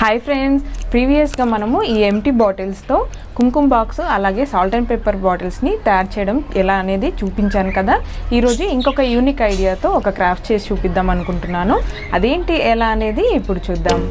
hi friends ప్రీవియస్గా మనము ఈ ఎంటీ బాటిల్స్తో కుంకుమ బాక్స్ అలాగే సాల్ట్ అండ్ పెప్పర్ బాటిల్స్ని తయారు చేయడం ఎలా అనేది చూపించాను కదా ఈరోజు ఇంకొక యూనిక్ ఐడియాతో ఒక క్రాఫ్ట్ చేసి చూపిద్దాం అనుకుంటున్నాను అదేంటి ఎలా అనేది ఇప్పుడు చూద్దాం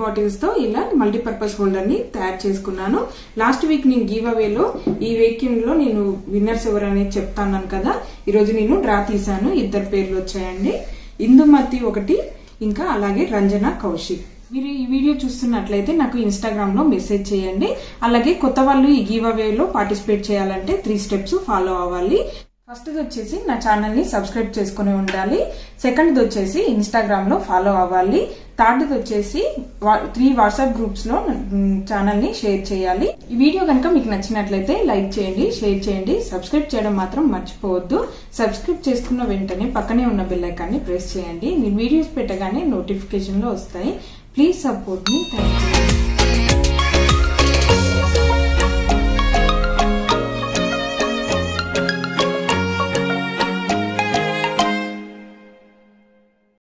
బాటిల్స్ తో ఇలా మల్టీపర్పస్ హోల్డర్ ని తయారు చేసుకున్నాను లాస్ట్ వీక్ నేను గివ్ అవేలో ఈ వేక్యూమ్ లో నేను విన్నర్స్ ఎవరు అనేది చెప్తాను కదా ఈరోజు నేను డ్రా తీసాను ఇద్దరు పేర్లు వచ్చాయండి ఇందుమతి ఒకటి ఇంకా అలాగే రంజన కౌశిక్ మీరు ఈ వీడియో చూస్తున్నట్లయితే నాకు ఇన్స్టాగ్రామ్ లో మెసేజ్ చేయండి అలాగే కొత్త వాళ్ళు ఈ గివ్ అవేలో పార్టిసిపేట్ చేయాలంటే త్రీ స్టెప్స్ ఫాలో అవ్వాలి ఫస్ట్ వచ్చేసి నా ఛానల్ ని సబ్స్క్రైబ్ చేసుకుని ఉండాలి సెకండ్ వచ్చేసి ఇన్స్టాగ్రామ్ లో ఫాలో అవ్వాలి థర్డ్ వచ్చేసి త్రీ వాట్సాప్ గ్రూప్స్ లో ఛానల్ ని షేర్ చేయాలి ఈ వీడియో కనుక మీకు నచ్చినట్లయితే లైక్ చేయండి షేర్ చేయండి సబ్స్క్రైబ్ చేయడం మాత్రం మర్చిపోవద్దు సబ్స్క్రైబ్ చేసుకున్న వెంటనే పక్కనే ఉన్న బెల్ ఐకాన్ని ప్రెస్ చేయండి నేను వీడియోస్ పెట్టగానే నోటిఫికేషన్ లో వస్తాయి ప్లీజ్ సపోర్ట్ మీ థ్యాంక్ యూ